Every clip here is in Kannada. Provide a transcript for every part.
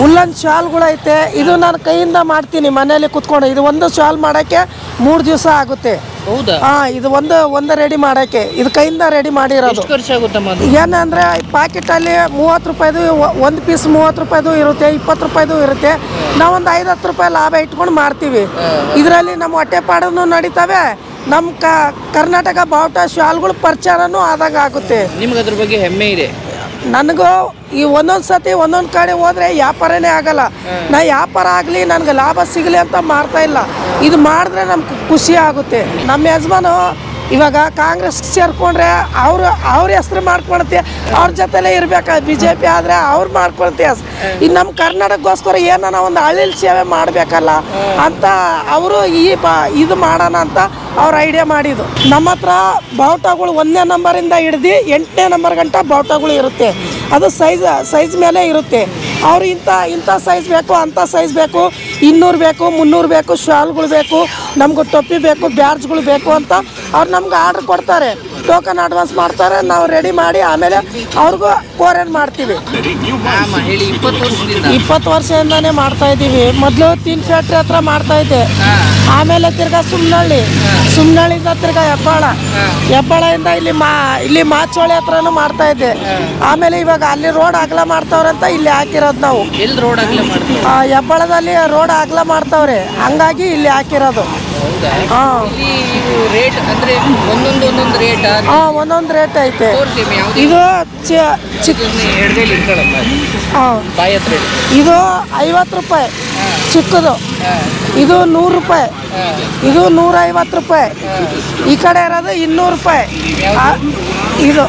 ಉಲ್ಲನ್ ಶಾಲ್ಗಳು ಐತೆ ಇದು ನಾನು ಕೈಯಿಂದ ಮಾಡ್ತೀನಿ ಮನೆಯಲ್ಲಿ ಕುತ್ಕೊಂಡು ಇದು ಒಂದು ಶಾಲ್ ಮಾಡೋಕ್ಕೆ ಮೂರು ದಿವಸ ಆಗುತ್ತೆ ಹೌದಾ ಹಾಂ ಇದು ಒಂದು ಒಂದು ರೆಡಿ ಮಾಡೋಕ್ಕೆ ಇದು ಕೈಯಿಂದ ರೆಡಿ ಮಾಡಿರೋದು ಎಷ್ಟು ಖರ್ಚಾಗುತ್ತಮ್ಮ ಅದು ಏನಂದ್ರೆ ಪಾಕೆಟಲ್ಲಿ ಮೂವತ್ತು ರೂಪಾಯಿದು ಒಂದು ಪೀಸ್ ಮೂವತ್ತು ರೂಪಾಯಿದು ಇರುತ್ತೆ ಇಪ್ಪತ್ತು ರೂಪಾಯಿದು ಇರುತ್ತೆ ನಾವೊಂದು ಐದು ಹತ್ತು ರೂಪಾಯಿ ಲಾಭ ಇಟ್ಕೊಂಡು ಮಾರ್ತೀವಿ ಇದರಲ್ಲಿ ನಮ್ಮ ಹೊಟ್ಟೆಪಾಡನ್ನು ನಡೀತವೆ ನಮ್ಮ ಕ ಕರ್ನಾಟಕ ಬಾವುಟ ಶಾಲ್ಗಳು ಪ್ರಚಾರನೂ ಆದಾಗ ಆಗುತ್ತೆ ನಿಮ್ಗೆ ಅದ್ರ ಬಗ್ಗೆ ಹೆಮ್ಮೆ ಇದೆ ನನಗೂ ಈ ಒಂದೊಂದು ಸತಿ ಒಂದೊಂದು ಕಡೆ ಹೋದ್ರೆ ವ್ಯಾಪಾರನೇ ಆಗಲ್ಲ ನಾ ವ್ಯಾಪಾರ ಆಗಲಿ ನನಗೆ ಲಾಭ ಸಿಗಲಿ ಅಂತ ಮಾಡ್ತಾ ಇಲ್ಲ ಇದು ಮಾಡಿದ್ರೆ ನಮ್ಗೆ ಖುಷಿ ಆಗುತ್ತೆ ನಮ್ಮ ಯಜಮಾನು ಇವಾಗ ಕಾಂಗ್ರೆಸ್ ಸೇರ್ಕೊಂಡ್ರೆ ಅವರು ಅವ್ರ ಹೆಸ್ರು ಮಾಡ್ಕೊಳತ್ತೆ ಅವ್ರ ಜೊತೆಲೇ ಇರ್ಬೇಕು ಬಿ ಜೆ ಪಿ ಆದರೆ ಅವ್ರು ಮಾಡ್ಕೊಳತ್ತೆ ಇನ್ನು ನಮ್ಮ ಕರ್ನಾಟಕಕ್ಕೋಸ್ಕರ ಏನಾನ ಒಂದು ಹಳ್ಳಿಲಿ ಸೇವೆ ಮಾಡಬೇಕಲ್ಲ ಅಂತ ಅವರು ಈ ಬ ಇದು ಮಾಡೋಣ ಅಂತ ಅವ್ರು ಐಡಿಯಾ ಮಾಡಿದ್ದು ನಮ್ಮ ಹತ್ರ ಬಾವುಟಗಳು ಒಂದನೇ ನಂಬರಿಂದ ಹಿಡ್ದು ಎಂಟನೇ ನಂಬರ್ ಗಂಟ ಬಾವುಟಗಳು ಇರುತ್ತೆ ಅದು ಸೈಜ್ ಸೈಜ್ ಮೇಲೆ ಇರುತ್ತೆ ಅವ್ರು ಇಂಥ ಇಂಥ ಸೈಜ್ ಬೇಕು ಅಂಥ ಸೈಜ್ ಬೇಕು ಇನ್ನೂರು ಬೇಕು ಮುನ್ನೂರು ಬೇಕು ಶಾಲ್ಗಳು ಬೇಕು ನಮ್ಗೆ ಟೊಪ್ಪಿ ಬೇಕು ಬ್ಯಾಡ್ಜ್ಗಳು ಬೇಕು ಅಂತ ಅವ್ರು ನಮ್ಗೆ ಆರ್ಡ್ರ್ ಕೊಡ್ತಾರೆ ಟೋಕನ್ ಅಡ್ವಾನ್ಸ್ ಮಾಡ್ತಾರೆ ನಾವು ರೆಡಿ ಮಾಡಿ ಆಮೇಲೆ ಅವ್ರಿಗೂ ಕೋರೇನ್ ಮಾಡ್ತೀವಿ ಆಮ ಹೇಳಿ ಇಪ್ಪತ್ತು ವರ್ಷದಿಂದ ಇಪ್ಪತ್ತು ವರ್ಷದಿಂದಾನೇ ಮಾಡ್ತಾ ಇದ್ದೀವಿ ಮೊದಲು ತೀನ್ ಫ್ಯಾಕ್ಟ್ರಿ ಹತ್ರ ಮಾಡ್ತಾ ಇದ್ದೆ ಆಮೇಲೆ ತಿರ್ಗಾ ಸುಮ್ನಳ್ಳಿ ಸುಮ್ನಳ್ಳಿಯಿಂದ ತಿರ್ಗಾ ಹೆಬ್ಬಾಳ ಹೆಬ್ಬಾಳದಿಂದ ಇಲ್ಲಿ ಮಾ ಇಲ್ಲಿ ಮಾಚೋಳಿ ಹತ್ರನೂ ಮಾಡ್ತಾ ಇದ್ದೆ ಆಮೇಲೆ ಇವಾಗ ಅಲ್ಲಿ ರೋಡ್ ಅಗಲ ಮಾಡ್ತಾವ್ರಂತ ಇಲ್ಲಿ ಹಾಕಿರೋದು ನಾವು ಎಲ್ಲಿ ರೋಡ್ ಆಗ್ಲೇ ಮಾಡ್ತೀವಿ ಆ, ಹೆಬ್ಬಾಳದಲ್ಲಿ ರೋಡ್ ಅಗಲ ಮಾಡ್ತಾವ್ರೆ ಹಂಗಾಗಿ ಇಲ್ಲಿ ಹಾಕಿರೋದು ಹೌದಾ ಹಾಂ ಇಲ್ಲಿ ಇವು ರೇಟ್ ಅಂದ್ರೆ ಒಂದೊಂದು ಒಂದೊಂದು ರೇಟ್ ಹಾಂ ಒಂದೊಂದು ರೇಟ್ ಐತೆ ತೋರಿಸಿ ಯಾವ್ದು ಇದು ಚಿ- ಚಿಕ್ಕ ಎಡಗೈಲಿ ಇಟ್ಕೊಳ್ಳಮ್ಮ ಹಾಂ ಬಾಯಿ ಹತ್ರ ಇಡು. ಇದು ಐವತ್ತು ರೂಪಾಯಿ ಚಿಕ್ಕದು ಹಾ, ಇದು ನೂರು ರೂಪಾಯಿ ಹಾ. ಇದು ನೂರೈವತ್ತು ರೂಪಾಯಿ ಈ ಕಡೆ ಇರೋದು ಇನ್ನೂರು ರೂಪಾಯಿ ಆ, ಇದು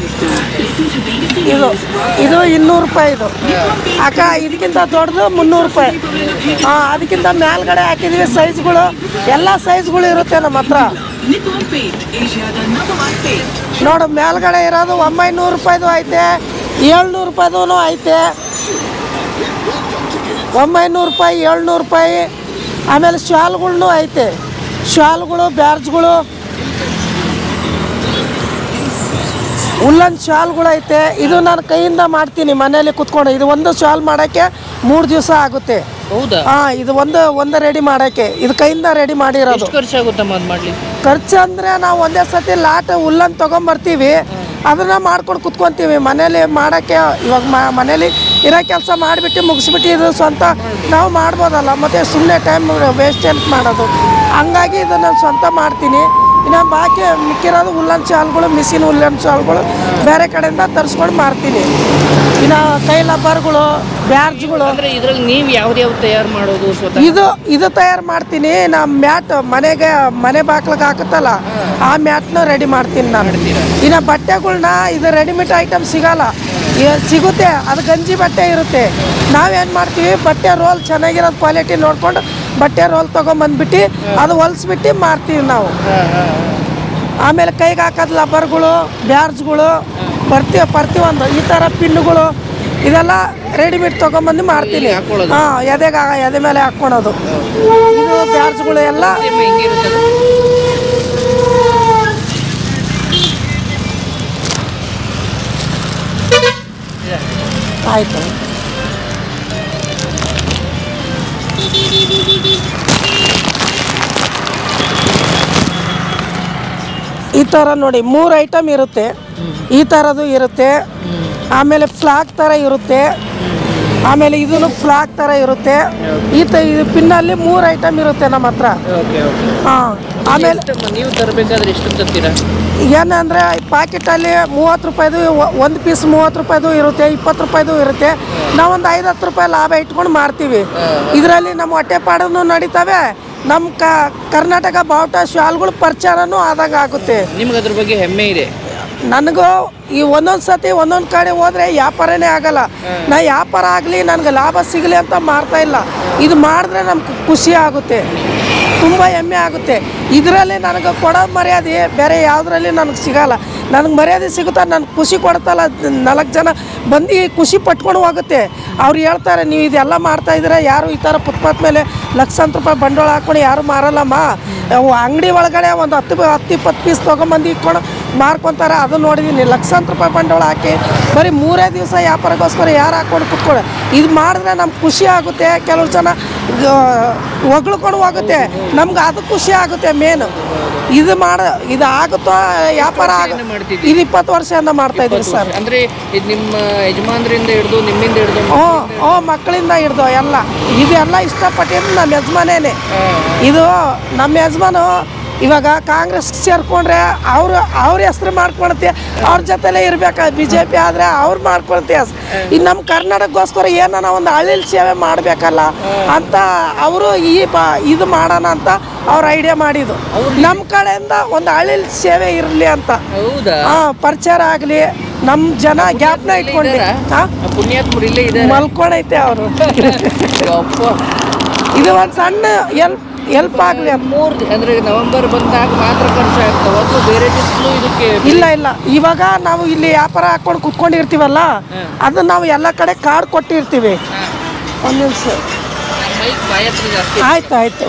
ಇದು ಇದು ಇನ್ನೂರು ರೂಪಾಯಿ ಇದು ಅಕ್ಕ ಇದಕ್ಕಿಂತ ದೊಡ್ಡದು ಮುನ್ನೂರು ರೂಪಾಯಿ ಹಾಂ ಅದಕ್ಕಿಂತ ಮೇಲ್ಗಡೆ ಹಾಕಿದ್ವಿ ಸೈಜ್ಗಳು ಎಲ್ಲ ಸೈಜ್ಗಳು ಇರುತ್ತೆ ನಮ್ಮ ಹತ್ರ ನೋಡು ಮೇಲ್ಗಡೆ ಇರೋದು ಒಂಬೈನೂರು ರೂಪಾಯಿದು ಐತೆ ಏಳ್ನೂರು ರೂಪಾಯಿದು ಐತೆ ಒಂಬೈನೂರು ರೂಪಾಯಿ ಏಳ್ನೂರು ರೂಪಾಯಿ ಆಮೇಲೆ ಶಾಲ್ಗಳ್ನೂ ಐತೆ ಶಾಲ್ಗಳು ಬ್ಯಾರ್ಜ್ಗಳು ಉಲ್ಲನ್ ಶಾಲ್ಗಳು ಐತೆ ಇದು ನಾನು ಕೈಯಿಂದ ಮಾಡ್ತೀನಿ ಮನೆಯಲ್ಲಿ ಕುತ್ಕೊಂಡು ಇದು ಒಂದು ಶಾಲ್ ಮಾಡೋಕ್ಕೆ ಮೂರು ದಿವಸ ಆಗುತ್ತೆ ಹೌದಾ ಹಾಂ ಇದು ಒಂದು ಒಂದು ರೆಡಿ ಮಾಡೋಕ್ಕೆ ಇದು ಕೈಯಿಂದ ರೆಡಿ ಮಾಡಿರೋದು ಎಷ್ಟು ಖರ್ಚಾಗುತ್ತಮ್ಮ ಅದು ಮಾಡ್ಲಿಕ್ಕೆ ಖರ್ಚು ಅಂದರೆ ನಾವು ಒಂದೇ ಸತಿ ಲಾಟ್ ಹುಲ್ಲನ್ನು ತೊಗೊಂಬರ್ತೀವಿ ಅದನ್ನು ಮಾಡ್ಕೊಂಡು ಕುತ್ಕೊತೀವಿ ಮನೇಲಿ ಮಾಡೋಕ್ಕೆ ಇವಾಗ ಮ ಮನೇಲಿ ಇರೋ ಕೆಲಸ ಮಾಡಿಬಿಟ್ಟು ಮುಗಿಸ್ಬಿಟ್ಟು ಇದು ಸ್ವಂತ ನಾವು ಮಾಡ್ಬೋದಲ್ಲ ಮತ್ತು ಸುಮ್ಮನೆ ಟೈಮ್ ವೇಸ್ಟ್ ಅಂತ ಮಾಡೋದು ಹಂಗಾಗಿ ಇದನ್ನು ಸ್ವಂತ ಮಾಡ್ತೀನಿ ಇನ್ನು ಬಾಕಿ ಮಿಕ್ಕಿರೋದು ಹುಲ್ಲನ್ ಶಾಲ್ಗಳು ಮಿಷಿನ್ ಹುಲ್ಲನ್ ಶಾಲ್ಗಳು ಬೇರೆ ಕಡೆಯಿಂದ ತರಿಸ್ಕೊಂಡು ಮಾರ್ತೀನಿ ಇನ್ನು ಕೈ ಲಬ್ಬರ್ಗಳು ಬ್ಯಾರ್ಜ್ಗಳು ಅಂದ್ರೆ ಇದ್ರಲ್ಲಿ ನೀವು ಯಾವ್ದು ಯಾವ್ದು ತಯಾರು ಮಾಡೋದು ಸ್ವತಃ ಇದು ಇದು ತಯಾರು ಮಾಡ್ತೀನಿ ನಮ್ಮ ಮ್ಯಾಟ್ ಮನೆಗೆ ಮನೆ ಬಾಗ್ಲಿಗೆ ಹಾಕುತ್ತಲ್ಲ ಆ ಮ್ಯಾಟ್ನ ರೆಡಿ ಮಾಡ್ತೀನಿ ನಾನು ಇನ್ನು ಬಟ್ಟೆಗಳ್ನ ಇದು ರೆಡಿಮೇಡ್ ಐಟಮ್ ಸಿಗಲ್ಲ ಇ- ಸಿಗುತ್ತೆ ಅದು ಗಂಜಿ ಬಟ್ಟೆ ಇರುತ್ತೆ ನಾವೇನು ಮಾಡ್ತೀವಿ ಬಟ್ಟೆ ರೋಲ್ ಚೆನ್ನಾಗಿರೋದು ಕ್ವಾಲಿಟಿ ನೋಡ್ಕೊಂಡು ಬಟ್ಟೆ ರೋಲ್ ತೊಗೊಂಬಂದ್ಬಿಟ್ಟು ಅದು ಹೊಲ್ಸ್ಬಿಟ್ಟು ಮಾರ್ತೀವಿ ನಾವು ಆಮೇಲೆ ಕೈಗೆ ಹಾಕೋದು ಲಬ್ಬರ್ಗಳು ಬ್ಯಾರ್ಜ್ಗಳು ಪ್ರತಿ ಪ್ರತಿಯೊಂದು ಈ ಥರ ಪಿನ್ನುಗಳು ಇದೆಲ್ಲ ರೆಡಿಮೇಡ್ ತೊಗೊಂಬಂದು ಮಾಡ್ತೀನಿ ಹಾಕೊಳ್ಳೋದು. ಹಾಂ ಎದೆಗೆ ಎದೆ ಮೇಲೆ ಹಾಕ್ಕೊಳೋದು ಇದು ಬ್ಯಾರ್ಜ್ಗಳು ಎಲ್ಲ ಸೇಮ್ ಹೆಂಗಿರುತ್ತೆ ಅದು? ಆಯಿತು ಈ ಥರ ನೋಡಿ ಮೂರು ಐಟಮ್ ಇರುತ್ತೆ ಈ ಥರದ್ದು ಇರುತ್ತೆ ಆಮೇಲೆ ಫ್ಲಾಗ್ ಥರ ಇರುತ್ತೆ ಆಮೇಲೆ ಇದನ್ನು ಫ್ಲಾಗ್ ಥರ ಇರುತ್ತೆ ಈ ತ ಇದು ಪಿನ್ನಲ್ಲಿ ಮೂರು ಐಟಮ್ ಇರುತ್ತೆ ನಮ್ಮ ಹತ್ರ ಓಕೆ ಓಕೆ ಹಾಂ ಆಮೇಲೆ ಎಷ್ಟಮ್ಮ ನೀವು ತರಬೇಕಾದ್ರೆ ಎಷ್ಟು ತರ್ತೀರಾ ಏನಂದರೆ ಪಾಕೆಟಲ್ಲಿ ಮೂವತ್ತು ರೂಪಾಯಿದು ಒಂದು ಪೀಸ್ ಮೂವತ್ತು ರೂಪಾಯಿದು ಇರುತ್ತೆ ಇಪ್ಪತ್ತು ರೂಪಾಯಿದು ಇರುತ್ತೆ ನಾವೊಂದು ಐದು ಹತ್ತು ರೂಪಾಯಿ ಲಾಭ ಇಟ್ಕೊಂಡು ಮಾರ್ತೀವಿ ಇದರಲ್ಲಿ ನಮ್ಮ ಹೊಟ್ಟೆಪಾಡನ್ನು ನಡೀತವೆ ನಮ್ಮ ಕ ಕರ್ನಾಟಕ ಬಾವುಟ ಶಾಲ್ಗಳು ಪ್ರಚಾರನೂ ಆದಾಗ ಆಗುತ್ತೆ ನಿಮ್ಗೆ ಅದ್ರ ಬಗ್ಗೆ ಹೆಮ್ಮೆ ಇದೆ ನನಗೂ ಈ ಒಂದೊಂದು ಸತಿ ಒಂದೊಂದು ಕಡೆ ಹೋದ್ರೆ ವ್ಯಾಪಾರನೇ ಆಗಲ್ಲ ನಾ ವ್ಯಾಪಾರ ಆಗಲಿ ನನಗೆ ಲಾಭ ಸಿಗಲಿ ಅಂತ ಮಾಡ್ತಾ ಇಲ್ಲ ಇದು ಮಾಡಿದ್ರೆ ನಮ್ಗೆ ಖುಷಿ ಆಗುತ್ತೆ ತುಂಬ ಹೆಮ್ಮೆ ಆಗುತ್ತೆ ಇದರಲ್ಲಿ ನನಗೆ ಕೊಡೋ ಮರ್ಯಾದೆ ಬೇರೆ ಯಾವುದ್ರಲ್ಲಿ ನನಗೆ ಸಿಗಲ್ಲ ನನಗೆ ಮರ್ಯಾದೆ ಸಿಗುತ್ತಾ ನನಗೆ ಖುಷಿ ಕೊಡ್ತಲ್ಲ ನಾಲ್ಕು ಜನ ಬಂದು ಖುಷಿ ಪಟ್ಕೊಂಡು ಹೋಗುತ್ತೆ ಅವ್ರು ಹೇಳ್ತಾರೆ ನೀವು ಇದೆಲ್ಲ ಮಾಡ್ತಾ ಇದ್ದೀರಾ ಯಾರು ಈ ಥರ ಫುಟ್ಪಾತ್ ಮೇಲೆ ಲಕ್ಷಾಂತರ ರೂಪಾಯಿ ಬಂಡವಾಳ ಹಾಕ್ಕೊಂಡು ಯಾರು ಮಾರಲ್ಲಮ್ಮ ಅವು ಅಂಗಡಿ ಒಳಗಡೆ ಒಂದು ಹತ್ತು ಹತ್ತು ಇಪ್ಪತ್ತು ಪೀಸ್ ತೊಗೊಂಬಂದು ಇಟ್ಕೊಂಡು ಮಾರ್ಕೊಂತಾರೆ ಅದು ನೋಡಿದ್ದೀನಿ ಲಕ್ಷಾಂತರ ರೂಪಾಯಿ ಬಂಡವಾಳ ಹಾಕಿ ಬರೀ ಮೂರೇ ದಿವಸ ವ್ಯಾಪಾರಕ್ಕೋಸ್ಕರ ಯಾರು ಹಾಕೊಂಡು ಕುತ್ಕೊಳ್ಳಿ ಇದು ಮಾಡಿದ್ರೆ ನಮ್ಗೆ ಖುಷಿ ಆಗುತ್ತೆ ಕೆಲವು ಜನ ಹೊಗಳ್ಕೊಂಡು ಹೋಗುತ್ತೆ ನಮ್ಗೆ ಅದು ಖುಷಿ ಆಗುತ್ತೆ ಮೇನು ಇದು ಮಾಡ ಇದು ಆಗುತ್ತೋ ವ್ಯಾಪಾರ ಆಗ ಮಾಡ್ತಿದ್ದೀವಿ. ಇದು ಇಪ್ಪತ್ತು ವರ್ಷದಿಂದ ಮಾಡ್ತಾ ಇದ್ದೀವಿ ಸರ್ ಅಂದ್ರೆ ಇದು ನಿಮ್ಮ ಯಜಮಾನರಿಂದ ಹಿಡಿದು ನಿಮ್ಮಿಂದ ಹಿಡಿದು ಹ್ಞೂ ಹ್ಞೂ ಮಕ್ಕಳಿಂದ ಹಿಡ್ದು ಎಲ್ಲ ಇದೆಲ್ಲ ಇಷ್ಟಪಟ್ಟಿದ್ದು ನಮ್ಮ ಯಜಮಾನೇನೆ ಇದು ನಮ್ಮ ಯಜಮಾನು ಇವಾಗ ಕಾಂಗ್ರೆಸ್ ಸೇರ್ಕೊಂಡ್ರೆ ಅವರು ಅವ್ರ ಹೆಸ್ರು ಮಾಡ್ಕೊಳತ್ತೆ ಅವ್ರ ಜೊತೆಲೇ ಇರ್ಬೇಕು ಬಿ ಜೆ ಪಿ ಆದರೆ ಅವ್ರು ಮಾಡ್ಕೊಳತ್ತೆ ಇನ್ನು ನಮ್ಮ ಕರ್ನಾಟಕಕ್ಕೋಸ್ಕರ ಏನಾನ ಒಂದು ಹಳ್ಳಿಲಿ ಸೇವೆ ಮಾಡಬೇಕಲ್ಲ ಅಂತ ಅವರು ಈ ಬ ಇದು ಮಾಡೋಣ ಅಂತ ಅವ್ರು ಐಡಿಯಾ ಮಾಡಿದ್ದು ನಮ್ಮ ಕಡೆಯಿಂದ ಒಂದು ಹಳ್ಳಿಲಿ ಸೇವೆ ಇರಲಿ ಅಂತ ಹೌದಾ ಹಾಂ ಪರಿಚಯ ಆಗಲಿ ನಮ್ಮ ಜನ ಗ್ಯಾಪ್ನ ಇಟ್ಕೊಂಡು ಹಾಂ ಆ ಪುಣ್ಯಾತ್ಮರು ಇಲ್ಲೇ ಇದೆ ಮಲ್ಕೊಂಡೈತೆ ಅವರು ಅಪ್ಪ ಇದು ಒಂದು ಸಣ್ಣ ಎಲ್ಪ್ ಎಲ್ಪ್ ಆಗಲಿ ಅಂತ ಮೂರ್ ದಿ- ಅಂದ್ರೆ ನವೆಂಬರ್ ಬಂದಾಗ ಮಾತ್ರ ಖರ್ಚು ಆಗ್ತಾವ ಅಥವಾ ಬೇರೆ ದಿವಸಲು ಇದಕ್ಕೆ ಇಲ್ಲ ಇಲ್ಲ ಇವಾಗ ನಾವು ಇಲ್ಲಿ ವ್ಯಾಪಾರ ಹಾಕೊಂಡು ಕುತ್ಕೊಂಡಿರ್ತೀವಲ್ಲ ಅದನ್ನ ನಾವು ಎಲ್ಲ ಕಡೆ ಕಾರ್ಡ್ ಕೊಟ್ಟಿರ್ತೀವಿ ಒಂದು ನಿಮಿಷ ಮೈಕ್ ಬಾಯ ಹತ್ರ ಜಾಸ್ತಿ ಆಯ್ತು ಆಯ್ತು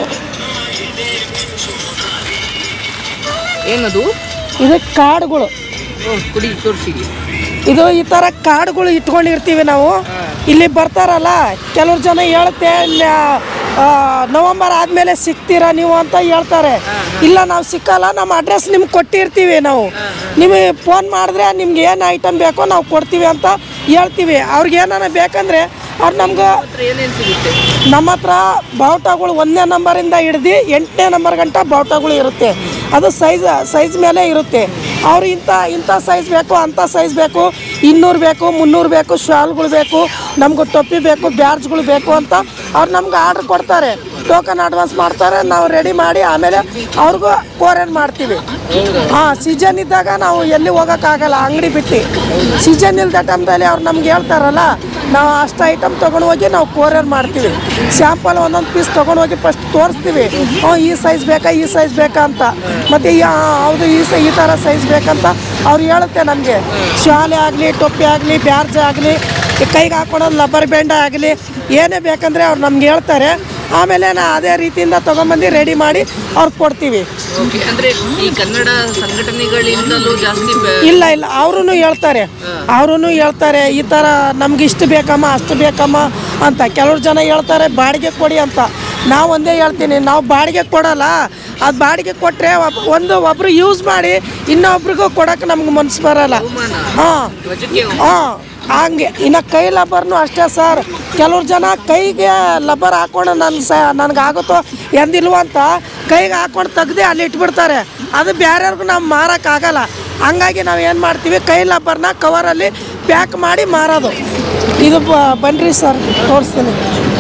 ಏನದು ಇದು ಕಾರ್ಡ್ಗಳು ಓ, ಕುಡಿ ತೋರಿಸಿ ಇದು ಈ ಥರ ಕಾರ್ಡ್ಗಳು ಇಟ್ಕೊಂಡಿರ್ತೀವಿ ನಾವು ಇಲ್ಲಿ ಬರ್ತಾರಲ್ಲ ಕೆಲವ್ರು ಜನ ಹೇಳುತ್ತೆ ನ್ಯಾ- ಆ, ನವಂಬರ್ ಆದಮೇಲೆ ಸಿಗ್ತೀರಾ ನೀವು ಅಂತ ಹೇಳ್ತಾರೆ ಇಲ್ಲ ನಾವು ಸಿಕ್ಕಲ್ಲ ನಮ್ಮ ಅಡ್ರೆಸ್ ನಿಮ್ಗೆ ಕೊಟ್ಟಿರ್ತೀವಿ ನಾವು ನಿಮಗೆ ಫೋನ್ ಮಾಡಿದ್ರೆ ನಿಮ್ಗೆ ಏನು ಐಟಮ್ ಬೇಕೋ ನಾವು ಕೊಡ್ತೀವಿ ಅಂತ ಹೇಳ್ತೀವಿ ಅವ್ರಿಗೆ ಏನಾನ ಬೇಕಂದ್ರೆ ಅವ್ರು ನಮ್ಗೆ ಹತ್ರ ಏನೇನು ಸಿಗುತ್ತೆ ನಮ್ಮ ಹತ್ರ ಬಾವುಟಗಳು ಒಂದನೇ ನಂಬರಿಂದ ಹಿಡ್ದು ಎಂಟನೇ ನಂಬರ್ ಗಂಟ ಬಾವುಟಗಳು ಇರುತ್ತೆ ಅದು ಸೈಜ್ ಸೈಜ್ ಮೇಲೆ ಇರುತ್ತೆ ಅವ್ರು ಇಂಥ ಇಂಥ ಸೈಜ್ ಬೇಕು ಅಂಥ ಸೈಜ್ ಬೇಕು ಇನ್ನೂರು ಬೇಕು ಮುನ್ನೂರು ಬೇಕು ಶಾಲ್ಗಳು ಬೇಕು ನಮ್ಗೆ ಟೊಪ್ಪಿ ಬೇಕು ಬ್ಯಾರ್ಜ್ಗಳು ಬೇಕು ಅಂತ ಅವ್ರು ನಮ್ಗೆ ಆರ್ಡ್ರ್ ಕೊಡ್ತಾರೆ ಟೋಕನ್ ಅಡ್ವಾನ್ಸ್ ಮಾಡ್ತಾರೆ ನಾವು ರೆಡಿ ಮಾಡಿ ಆಮೇಲೆ ಅವ್ರಿಗೂ ಕೋರಿಯರ್ ಮಾಡ್ತೀವಿ ಹಾಂ ಸೀಸನ್ ಇದ್ದಾಗ ನಾವು ಎಲ್ಲಿ ಹೋಗೋಕ್ಕಾಗಲ್ಲ ಅಂಗಡಿ ಬಿಟ್ಟು ಸೀಸನ್ ಇಲ್ದ ಟೈಮ್ದಲ್ಲಿ ಅವ್ರು ನಮ್ಗೆ ಹೇಳ್ತಾರಲ್ಲ ನಾವು ಅಷ್ಟು ಐಟಮ್ ತೊಗೊಂಡು ಹೋಗಿ ನಾವು ಕೋರಿಯರ್ ಮಾಡ್ತೀವಿ ಸ್ಯಾಂಪಲ್ ಒಂದೊಂದು ಪೀಸ್ ತೊಗೊಂಡು ಹೋಗಿ ಫಸ್ಟ್ ತೋರಿಸ್ತೀವಿ ಹ್ಞೂ ಈ ಸೈಜ್ ಬೇಕಾ ಈ ಸೈಜ್ ಬೇಕಾ ಅಂತ ಮತ್ತು ಹೌದು ಈ ಸ ಈ ಥರ ಸೈಜ್ ಬೇಕಂತ ಅವ್ರು ಹೇಳುತ್ತೆ ನಮಗೆ ಶಾಲೆ ಆಗಲಿ ಟೊಪ್ಪಿ ಆಗಲಿ ಬ್ಯಾರ್ಜ್ ಆಗಲಿ ಕೈಗೆ ಹಾಕೊಳೋದು ಲಬ್ಬರ್ ಬೆಂಡ ಆಗಲಿ ಏನೇ ಬೇಕಂದರೆ ಅವ್ರು ನಮ್ಗೆ ಹೇಳ್ತಾರೆ ಆಮೇಲೆ ನಾ ಅದೇ ರೀತಿಯಿಂದ ತೊಗೊಂಬಂದು ರೆಡಿ ಮಾಡಿ ಅವ್ರಿಗೆ ಕೊಡ್ತೀವಿ ಓಕೆ ಅಂದ್ರೆ ಈ ಕನ್ನಡ ಸಂಘಟನೆಗಳಿಂದಲೂ ಜಾಸ್ತಿ ಬೆ- ಇಲ್ಲ ಇಲ್ಲ ಅವರು ಹೇಳ್ತಾರೆ ಅವರು ಹೇಳ್ತಾರೆ ಈ ಥರ ನಮ್ಗೆ ಇಷ್ಟು ಬೇಕಮ್ಮ ಅಷ್ಟು ಬೇಕಮ್ಮ ಅಂತ ಕೆಲವ್ರು ಜನ ಹೇಳ್ತಾರೆ ಬಾಡಿಗೆ ಕೊಡಿ ಅಂತ ನಾವು ಒಂದೇ ಹೇಳ್ತೀನಿ ನಾವು ಬಾಡಿಗೆ ಕೊಡಲ್ಲ ಅದು ಬಾಡಿಗೆ ಕೊಟ್ಟರೆ ಒಂದು ಒಬ್ರು ಯೂಸ್ ಮಾಡಿ ಇನ್ನೊಬ್ರಿಗೂ ಕೊಡೋಕೆ ನಮ್ಗೆ ಮನ್ಸು ಬರಲ್ಲ ಹಾಂ ಧ್ವಜಕ್ಕೆ ಹಾಂ ಹಂಗೆ ಇನ್ನು ಕೈ ಲಬ್ಬರ್ನು ಅಷ್ಟೇ ಸರ್ ಕೆಲವ್ರು ಜನ ಕೈಗೆ ಲಬ್ಬರ್ ಹಾಕೊಂಡು ನನ್ನ ಸ ನನಗಾಗುತ್ತೋ ಎಂದಿಲ್ವ ಅಂತ ಕೈಗೆ ಹಾಕೊಂಡು ತೆಗ್ದು ಅಲ್ಲಿ ಇಟ್ಬಿಡ್ತಾರೆ ಅದು ಬೇರೆಯವ್ರಿಗೂ ನಾವು ಮಾರೋಕ್ಕಾಗಲ್ಲ ಹಂಗಾಗಿ ನಾವು ಏನು ಮಾಡ್ತೀವಿ ಕೈ ಲಬ್ಬರ್ನ ಕವರಲ್ಲಿ ಪ್ಯಾಕ್ ಮಾಡಿ ಮಾರೋದು ಇದು ಬ- ಬನ್ನಿರಿ ಸರ್ ತೋರಿಸ್ತೀನಿ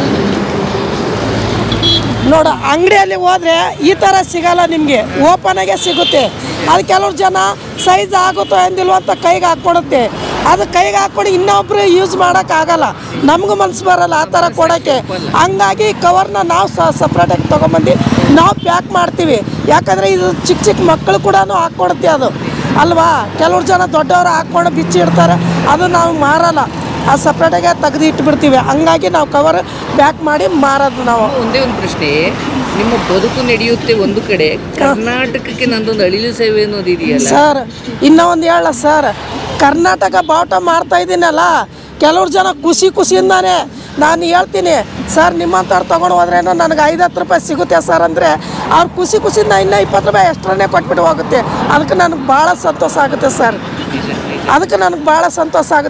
ನೋಡು ಅಂಗಡಿಯಲ್ಲಿ ಹೋದ್ರೆ ಈ ಥರ ಸಿಗಲ್ಲ ನಿಮಗೆ ಓಪನಾಗೆ ಸಿಗುತ್ತೆ ಅದು ಕೆಲವ್ರು ಜನ ಸೈಜ್ ಆಗುತ್ತೋ ಎಂದಿಲ್ವ ಅಂತ ಕೈಗೆ ಹಾಕ್ಕೊಡುತ್ತೆ ಅದು ಕೈಗೆ ಹಾಕ್ಕೊಂಡು ಇನ್ನೊಬ್ರು ಯೂಸ್ ಮಾಡೋಕ್ಕಾಗಲ್ಲ ನಮಗೂ ಮನ್ಸು ಬರಲ್ಲ ಆ ಥರ ಕೊಡೋಕ್ಕೆ ಹಂಗಾಗಿ ಕವರ್ನ ನಾವು ಸ ಸಪ್ರೇಟಾಗಿ ತೊಗೊಂಬಂದು ನಾವು ಪ್ಯಾಕ್ ಮಾಡ್ತೀವಿ ಯಾಕಂದರೆ ಇದು ಚಿಕ್ಕ ಚಿಕ್ಕ ಮಕ್ಕಳು ಕೂಡ ಹಾಕ್ಕೊಡುತ್ತೆ ಅದು ಅಲ್ವಾ ಕೆಲವ್ರು ಜನ ದೊಡ್ಡವರು ಹಾಕ್ಕೊಂಡು ಬಿಚ್ಚಿ ಇಡ್ತಾರೆ ಅದು ನಾವು ಮಾರಲ್ಲ ಅದು ಸಪ್ರೇಟಾಗೆ ತೆಗೆದು ಇಟ್ಬಿಡ್ತೀವಿ ಹಂಗಾಗಿ ನಾವು ಕವರ್ ಪ್ಯಾಕ್ ಮಾಡಿ ಮಾರೋದು ನಾವು ಒಂದೇ ಒಂದು ಪ್ರಶ್ನೆ ನಿಮ್ಮ ಬದುಕು ನಡೆಯುತ್ತೆ ಒಂದು ಕಡೆ ಕರ್ನಾಟಕಕ್ಕೆ ನಂದೊಂದು ಅಳಿಲು ಸೇವೆ ಅನ್ನೋದು ಇದೆಯಲ್ಲ ಸರ್ ಇನ್ನೂ ಒಂದು ಹೇಳ ಸರ್ ಕರ್ನಾಟಕ ಬಾವುಟ ಮಾಡ್ತಾ ಇದ್ದೀನಲ್ಲ ಕೆಲವ್ರು ಜನ ಖುಷಿ ಖುಷಿಯಿಂದಾನೆ ನಾನು ಹೇಳ್ತೀನಿ ಸರ್ ನಿಮ್ಮಂಥವ್ರು ತೊಗೊಂಡು ಹೋದ್ರೇನೋ ನನಗೆ ಐದು ಹತ್ತು ರೂಪಾಯಿ ಸಿಗುತ್ತೆ ಸರ್ ಅಂದರೆ ಅವ್ರು ಖುಷಿ ಖುಷಿಯಿಂದ ಇನ್ನೂ ಇಪ್ಪತ್ತು ರೂಪಾಯಿ ಎಕ್ಸ್ಟ್ರಾನೇ ಕೊಟ್ಬಿಟ್ಟು ಹೋಗುತ್ತೆ ಅದಕ್ಕೆ ನನಗೆ ಭಾಳ ಸಂತೋಷ ಆಗುತ್ತೆ ಸರ್ ಅದಕ್ಕೆ ನನಗೆ ಭಾಳ ಸಂತೋಷ ಆಗುತ್ತೆ